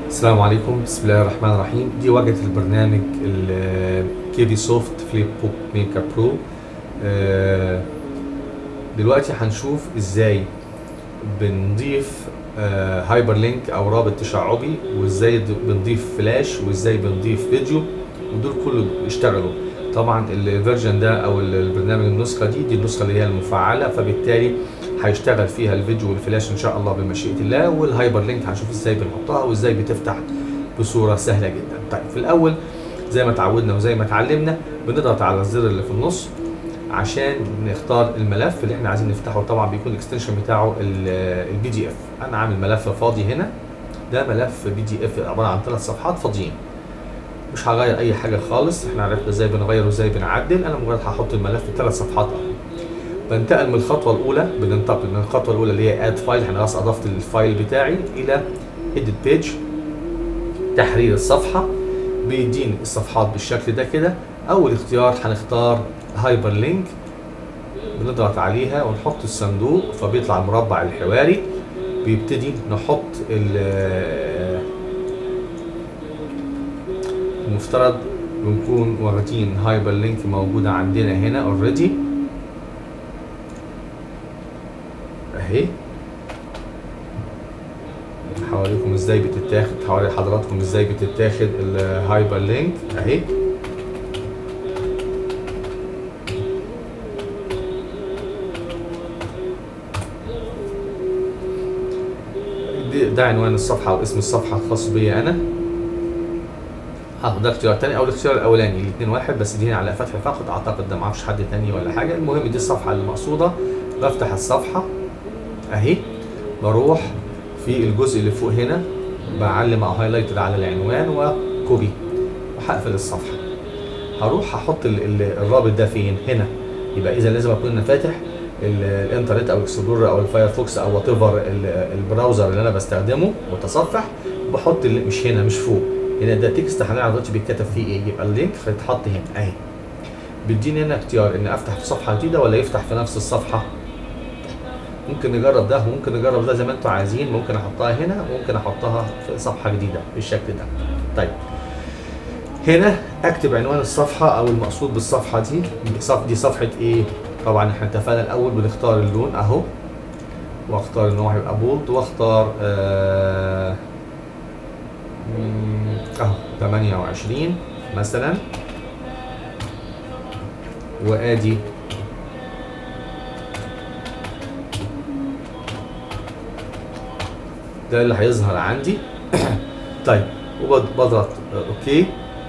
السلام عليكم بسم الله الرحمن الرحيم دي واجهة البرنامج الكيدي سوفت فليب بوك ميكر برو آه، دلوقتي هنشوف ازاي بنضيف هايبر لينك او رابط تشعبي وازاي د- بنضيف فلاش وازاي بنضيف فيديو ودول كله اشتغلوا طبعا الفيرجن ده او ال- البرنامج النسخه دي دي النسخه اللي هي المفعله فبالتالي هيشتغل فيها الفيديو والفلاش ان شاء الله بمشيئه الله والهايبر لينك هنشوف ازاي بنحطها وازاي بتفتح بصوره سهله جدا طيب في الاول زي ما اتعودنا وزي ما اتعلمنا بنضغط على الزر اللي في النص عشان نختار الملف اللي احنا عايزين نفتحه طبعا بيكون الاكستنشن بتاعه البي دي اف انا عامل ملف فاضي هنا ده ملف بي دي اف عباره عن ثلاث صفحات فاضيين مش هغير اي حاجه خالص احنا عرفنا ازاي بنغير وازاي بنعدل انا مجرد هحط الملف ثلاث صفحات اهو بنتقل من الخطوه الاولى بننتقل من الخطوه الاولى اللي هي اد فايل انا خلاص اضفت الفايل بتاعي الى اديت بيج تحرير الصفحه بيديني الصفحات بالشكل ده كده اول اختيار هنختار هايبر لينك بنضغط عليها ونحط الصندوق فبيطلع المربع الحواري بيبتدي نحط ال- المفترض بنكون واخدين هايبر لينك موجودة عندنا هنا اوريدي اهي هوريكم ازاي بتتاخد هوري حضراتكم ازاي بتتاخد الهايبر لينك اهي دي- ده عنوان الصفحة واسم الصفحة الخاص بيا أنا اه ده اختيار تاني أو الاختيار الأولاني الاتنين واحد بس دي هنا على فتح فقط أعتقد ده معرفش حد تاني ولا حاجة المهم دي الصفحة المقصودة بفتح الصفحة أهي بروح في الجزء اللي فوق هنا بعلم أو هايلايتد على العنوان وكوبي وهقفل الصفحة هروح هحط ال- ال- الرابط ده فين هنا يبقى إذا لازم أكون أنا فاتح ال- الانترنت او الاكسبلورر او الفايرفوكس او وات ايفر البراوزر اللي انا بستخدمه متصفح بحط اللي مش هنا مش فوق هنا ده تكست هنعرف دلوقتي بيتكتب فيه ايه يبقى اللينك هيتحط هنا اهي بيديني هنا اختيار ان افتح في صفحه جديده ولا يفتح في نفس الصفحه ممكن نجرب ده وممكن نجرب ده زي ما انتوا عايزين ممكن احطها هنا وممكن احطها في صفحه جديده بالشكل ده طيب هنا اكتب عنوان الصفحه او المقصود بالصفحه دي صف دي صفحه ايه طبعا احنا اتفقنا الاول بنختار اللون اهو واختار ان هو هيبقى بولد واختار آه مم، اهو 28 مثلا وادي ده اللي هيظهر عندي طيب وبضغط اوكي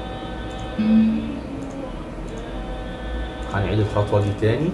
هنعيد الخطوة دي تاني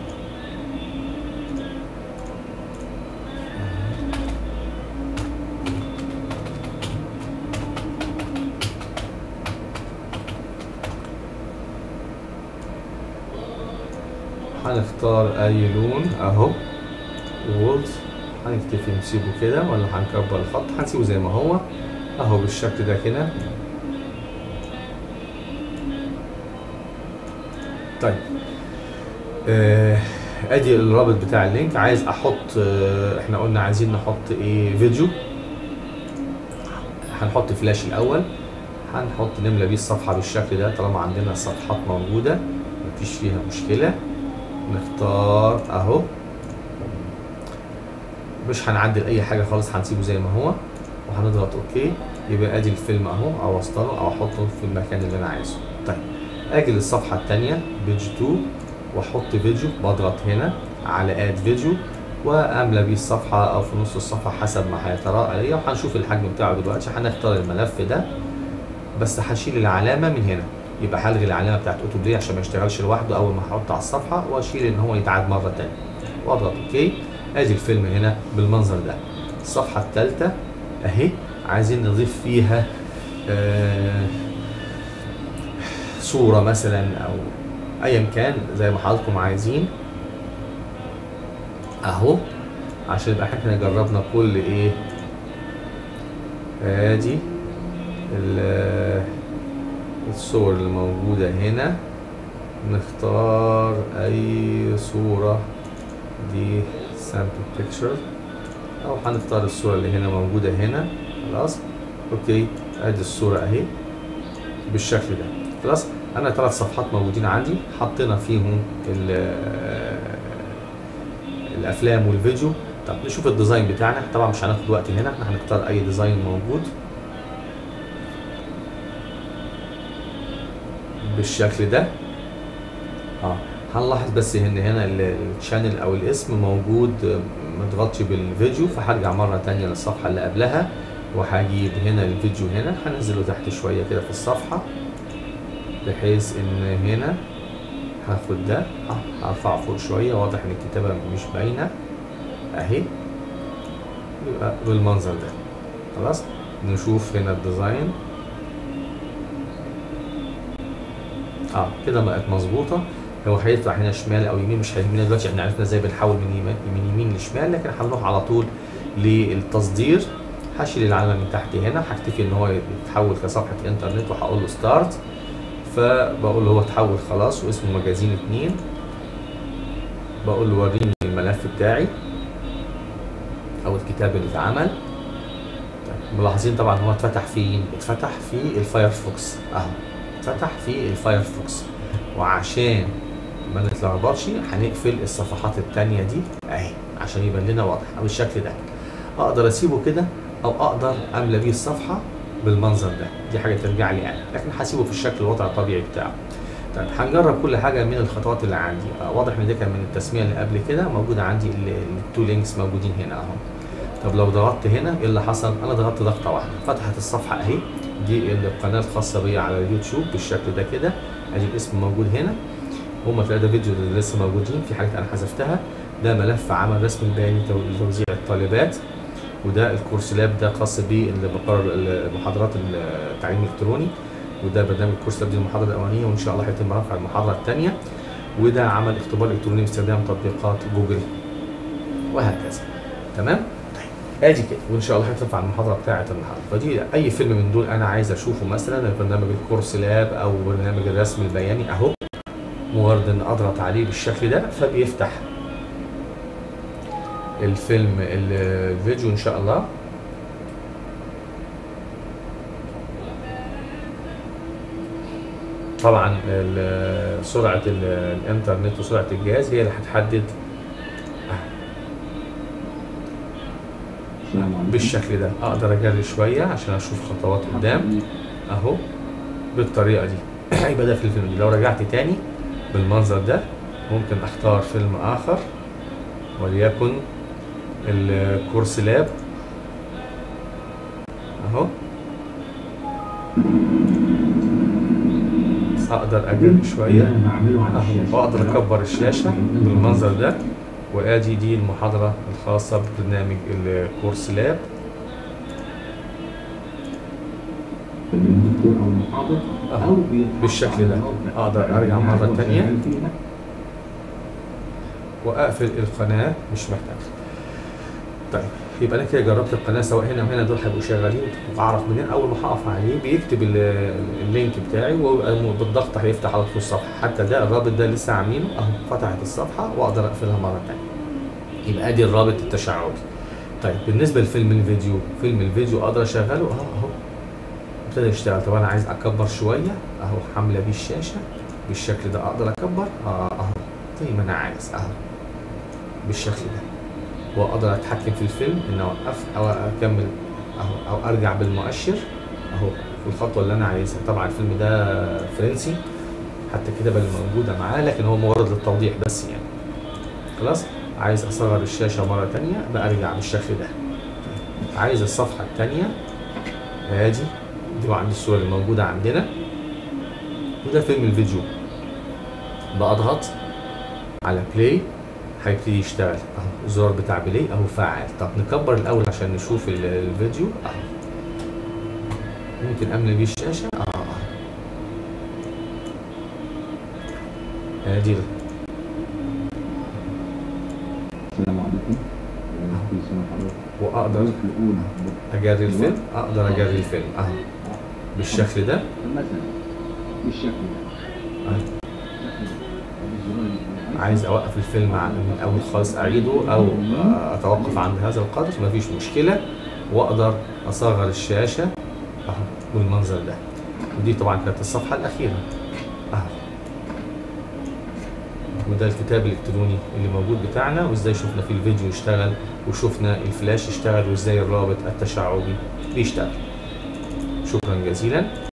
هنختار اي لون اهو وولز هنكتفي نسيبه كده ولا هنكبر الخط هنسيبه زي ما هو اهو بالشكل ده كده طيب آه، ادي الرابط بتاع اللينك عايز احط آه، احنا قلنا عايزين نحط ايه فيديو هنحط فلاش الاول هنحط نملى بيه الصفحه بالشكل ده طالما عندنا الصفحات موجوده مفيش فيها مشكله نختار اهو مش هنعدل اي حاجه خالص هنسيبه زي ما هو وهنضغط اوكي يبقى ادي الفيلم اهو او اسطره او احطه في المكان اللي انا عايزه طيب اجي للصفحه الثانيه بيج 2 واحط فيديو بضغط هنا على اد فيديو واملى بيه الصفحه او في نص الصفحه حسب ما هيتراءى ليا وهنشوف الحجم بتاعه دلوقتي هنختار الملف ده بس هشيل العلامه من هنا يبقى هلغي العلامه بتاعت اوتو بلاي عشان ما يشتغلش لوحده اول ما هحطه على الصفحه واشيل ان هو يتعاد مره ثانيه واضغط اوكي ادي الفيلم هنا بالمنظر ده الصفحه الثالثه اهي عايزين نضيف فيها آه صوره مثلا او ايا كان زي ما حضراتكم عايزين اهو عشان يبقى احنا كده جربنا كل ايه ادي ال- الصور اللي موجودة هنا نختار اي صورة دي sample picture او هنختار الصورة اللي هنا موجودة هنا خلاص اوكي ادي الصوره اهي بالشكل ده خلاص انا ثلاث صفحات موجودين عندي حطينا فيهم الافلام والفيديو طب نشوف الديزاين بتاعنا طبعا مش هناخد وقت هنا احنا هنختار اي ديزاين موجود بالشكل ده اه هنلاحظ بس ان هنا الشانل او الاسم موجود متغطي بالفيديو فهرجع مره تانية للصفحه اللي قبلها وهجيب هنا الفيديو هنا هنزله تحت شويه كده في الصفحه بحيث ان هنا هاخد ده اه هرفعه فوق شويه واضح ان الكتابه مش باينه اهي يبقى بالمنظر ده خلاص نشوف هنا الديزاين اه كده بقت مظبوطه هو هيطلع هنا شمال او يمين مش هيهمنا دلوقتي احنا عرفنا ازاي بنحول من يمين من يمين لشمال لكن هنروح على طول للتصدير هشيل العلامه من تحت هنا هكتفي ان هو يتحول كصفحه انترنت وهقول له ستارت فبقول له هو اتحول خلاص واسمه مجازين اتنين بقول له وريني الملف بتاعي او الكتاب اللي اتعمل ملاحظين طبعا هو اتفتح فين اتفتح في الفايرفوكس اهو اتفتح في الفايرفوكس وعشان ما نتلخبطش هنقفل الصفحات التانية دي اهي عشان يبان لنا واضح بالشكل ده اقدر اسيبه كده او اقدر املى بيه الصفحه بالمنظر ده دي حاجه ترجع لي انا لكن هسيبه في الشكل الوضع الطبيعي بتاعه طيب هنجرب كل حاجه من الخطوات اللي عندي واضح ان ده كان من التسميه اللي قبل كده موجوده عندي التو لينكس موجودين هنا اهو طب لو ضغطت هنا ايه اللي حصل انا ضغطت ضغطه واحده فتحت الصفحه اهي دي القناه الخاصه بيا على اليوتيوب بالشكل ده كده ادي الاسم موجود هنا هما ثلاثه فيديو اللي لسه موجودين في حاجات انا حذفتها ده ملف عمل رسم البياني لتوزيع الطالبات وده الكورس لاب ده خاص بالمقر المحاضرات التعليم الالكتروني وده برنامج الكورس لاب دي المحاضره الاولانيه وان شاء الله هيتم رفع المحاضره الثانيه وده عمل اختبار الكتروني باستخدام تطبيقات جوجل وهكذا تمام ادي كده وان شاء الله هترفع المحاضره بتاعه النهارده فدي اي فيلم من دول انا عايز اشوفه مثلا برنامج الكورس لاب او برنامج الرسم البياني اهو مجرد ان اضغط عليه بالشكل ده فبيفتح الفيلم الفيديو ان شاء الله طبعا سرعه الانترنت وسرعه الجهاز هي اللي هتحدد بالشكل ده اقدر اجري شويه عشان اشوف خطوات قدام اهو بالطريقه دي يبقى ده في الفيلم دي لو رجعت تاني بالمنظر ده ممكن اختار فيلم اخر وليكن الكورس لاب اهو اقدر اجري شويه اهو واقدر اكبر الشاشه بالمنظر ده وادي دي المحاضره الخاصه ببرنامج الكورس لاب الدكتور او المحاضر أهو بالشكل ده اقدر ارجع مره تانية واقفل القناه مش محتاج طيب يبقى انا كده جربت القناه سواء هنا وهنا دول هيبقوا شغالين واعرف منين اول ما هقف عليه بيكتب اللينك بتاعي وبالضغط هيفتح على طول الصفحه حتى ده الرابط ده لسه عاملينه اهو فتحت الصفحه واقدر اقفلها مره ثانيه يبقى ادي الرابط التشعبي طيب بالنسبه لفيلم الفيديو فيلم الفيديو اقدر اشغله اهو اهو ابتدى يشتغل طب انا عايز اكبر شويه اهو حامله بيه الشاشه بالشكل ده اقدر اكبر اه اهو زي ما انا عايز اهو بالشكل ده واقدر اتحكم في الفيلم ان اوقف او اكمل اهو او ارجع بالمؤشر اهو في الخطوه اللي انا عايزها طبعا الفيلم ده فرنسي حتى الكتابه اللي موجوده معاه لكن هو مجرد للتوضيح بس يعني خلاص عايز اصغر الشاشه مره تانية برجع بالشكل ده عايز الصفحه التانية ادي دي عندي الصوره اللي موجوده عندنا وده فيلم الفيديو بضغط على بلاي هيبتدي يشتغل اهو الزرار بتاع بلاي اهو فعال طب نكبر الاول عشان نشوف الفيديو اهو ممكن املى بيه الشاشه اه ادي السلام عليكم كل سنه وحضرتك واقدر الاولى اجري الفيلم اقدر اجري الفيلم اهو بالشكل ده مثلا بالشكل ده أهو. عايز اوقف الفيلم عن- من اول خالص اعيده او اتوقف عند هذا القدر مفيش مشكله واقدر اصغر الشاشه اهو بالمنظر ده ودي طبعا كانت الصفحه الاخيره اهو وده الكتاب الالكتروني اللي موجود بتاعنا وازاي شفنا في الفيديو يشتغل وشفنا الفلاش يشتغل وازاي الرابط التشعبي بيشتغل شكرا جزيلا